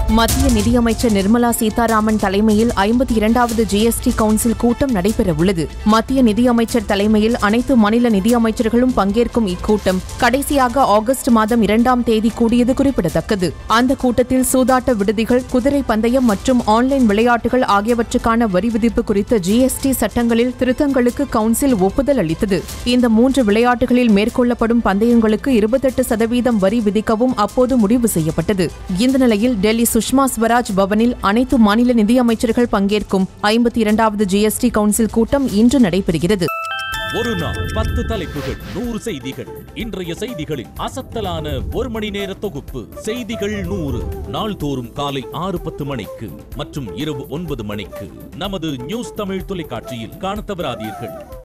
மத்திய நிதியமைச்சர் நிர்மலா சீதாராமன் தலைமையில் ஐம்பத்தி இரண்டாவது ஜிஎஸ்டி கவுன்சில் கூட்டம் நடைபெறவுள்ளது மத்திய நிதியமைச்சர் தலைமையில் அனைத்து மாநில நிதியமைச்சர்களும் பங்கேற்கும் இக்கூட்டம் கடைசியாக ஆகஸ்ட் மாதம் இரண்டாம் தேதி கூடியது குறிப்பிடத்தக்கது அந்த கூட்டத்தில் சூதாட்ட விடுதிகள் குதிரை பந்தயம் மற்றும் ஆன்லைன் விளையாட்டுகள் ஆகியவற்றுக்கான வரி விதிப்பு குறித்த ஜிஎஸ்டி சட்டங்களில் திருத்தங்களுக்கு கவுன்சில் ஒப்புதல் அளித்தது இந்த மூன்று விளையாட்டுகளில் மேற்கொள்ளப்படும் பந்தயங்களுக்கு இருபத்தெட்டு சதவீதம் வரி விதிக்கவும் அப்போது முடிவு செய்யப்பட்டது இந்த நிலையில் டெல்லி சுஷ்மா ஸ்வராஜ் பவனில் அனைத்து மாநில நிதியமைச்சர்கள் பங்கேற்கும் ஐம்பத்தி இரண்டாவது ஜிஎஸ்டி கவுன்சில் கூட்டம் இன்று நடைபெறுகிறது ஒரு நாள் பத்து தலைப்புகள் நூறு செய்திகள் இன்றைய செய்திகளின் அசத்தலான ஒரு மணி நேர தொகுப்பு செய்திகள் நூறு நாள்தோறும் காலை ஆறு பத்து மணிக்கு மற்றும் இரவு ஒன்பது மணிக்கு நமது நியூஸ் தமிழ் தொலைக்காட்சியில் காணத் தவறாதீர்கள்